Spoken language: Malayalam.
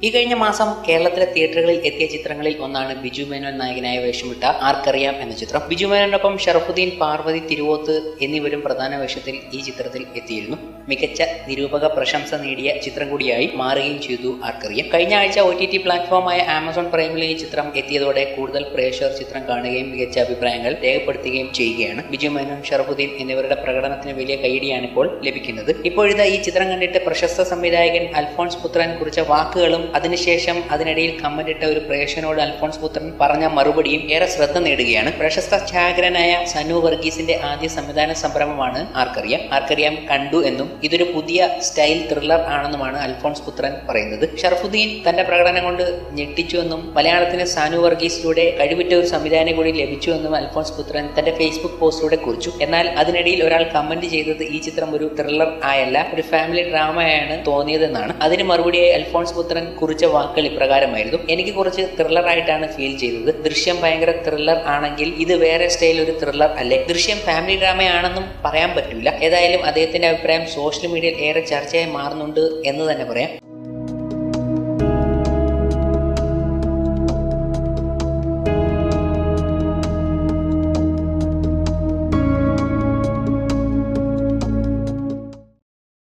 ഈ കഴിഞ്ഞ മാസം കേരളത്തിലെ തിയേറ്ററുകളിൽ എത്തിയ ചിത്രങ്ങളിൽ ഒന്നാണ് ബിജു മേനോൻ നായകനായ വേഷമിട്ട ആർക്കറിയാം എന്ന ചിത്രം ബിജു മേനോനൊപ്പം ഷറഫുദ്ദീൻ പാർവതി തിരുവോത്ത് എന്നിവരും പ്രധാന വേഷത്തിൽ ഈ ചിത്രത്തിൽ എത്തിയിരുന്നു മികച്ച നിരൂപക പ്രശംസ നേടിയ ചിത്രം കൂടിയായി മാറുകയും ചെയ്തു ആർക്കറിയാം കഴിഞ്ഞ ആഴ്ച ഒ ടി ടി പ്ലാറ്റ്ഫോമായ ആമസോൺ പ്രൈമിൽ ഈ ചിത്രം എത്തിയതോടെ കൂടുതൽ പ്രേക്ഷകർ ചിത്രം കാണുകയും മികച്ച അഭിപ്രായങ്ങൾ രേഖപ്പെടുത്തുകയും ചെയ്യുകയാണ് ബിജു മേനോൻ ഷറഫുദ്ദീൻ എന്നിവരുടെ പ്രകടനത്തിന് വലിയ കൈയടിയാണ് ഇപ്പോൾ ലഭിക്കുന്നത് ഇപ്പോഴിതാ ഈ ചിത്രം കണ്ടിട്ട് പ്രശസ്ത സംവിധായകൻ അൽഫോൺസ് പുത്രൻ കുറിച്ച വാക്കുകളും അതിനുശേഷം അതിനിടയിൽ കമന്റ് ഇട്ട ഒരു പ്രേക്ഷകനോട് അൽഫോൺസ് പുത്രൻ പറഞ്ഞ മറുപടിയും ഏറെ ശ്രദ്ധ നേടുകയാണ് പ്രശസ്ത ഛായാഗ്രനായ സനു വർഗീസിന്റെ ആദ്യ സംവിധാന സംരംഭമാണ് ആർക്കറിയാം ആർക്കറിയാം കണ്ടു എന്നും ഇതൊരു പുതിയ സ്റ്റൈൽ ത്രില്ലർ ആണെന്നുമാണ് അൽഫോൺസ് പുത്രൻ പറയുന്നത് ഷറഫുദ്ദീൻ തന്റെ പ്രകടനം കൊണ്ട് ഞെട്ടിച്ചുവെന്നും മലയാളത്തിന് സാനു വർഗീസിലൂടെ കഴിവുറ്റ ഒരു സംവിധാനം കൂടി ലഭിച്ചുവെന്നും അൽഫോൺസ് പുത്രൻ തന്റെ ഫേസ്ബുക്ക് പോസ്റ്റിലൂടെ കുറിച്ചു എന്നാൽ അതിനിടയിൽ ഒരാൾ കമന്റ് ചെയ്തത് ഈ ചിത്രം ഒരു ത്രില്ലർ ആയല്ല ഒരു ഫാമിലി ഡ്രാമയാണ് തോന്നിയതെന്നാണ് അതിന് മറുപടിയായി അൽഫോൺസ് പുത്രൻ കുറിച്ച വാക്കുകൾ ഇപ്രകാരമായിരുന്നു എനിക്ക് കുറച്ച് ത്രില്ലർ ആയിട്ടാണ് ഫീൽ ചെയ്തത് ദൃശ്യം ഭയങ്കര ത്രില്ലർ ആണെങ്കിൽ ഇത് വേറെ സ്റ്റൈൽ ഒരു ത്രില്ലർ അല്ലേ ദൃശ്യം ഫാമിലി ഡ്രാമയാണെന്നും പറയാൻ പറ്റൂല ഏതായാലും അദ്ദേഹത്തിന്റെ അഭിപ്രായം സോഷ്യൽ മീഡിയയിൽ ഏറെ ചർച്ചയായി മാറുന്നുണ്ട് എന്ന് തന്നെ പറയാം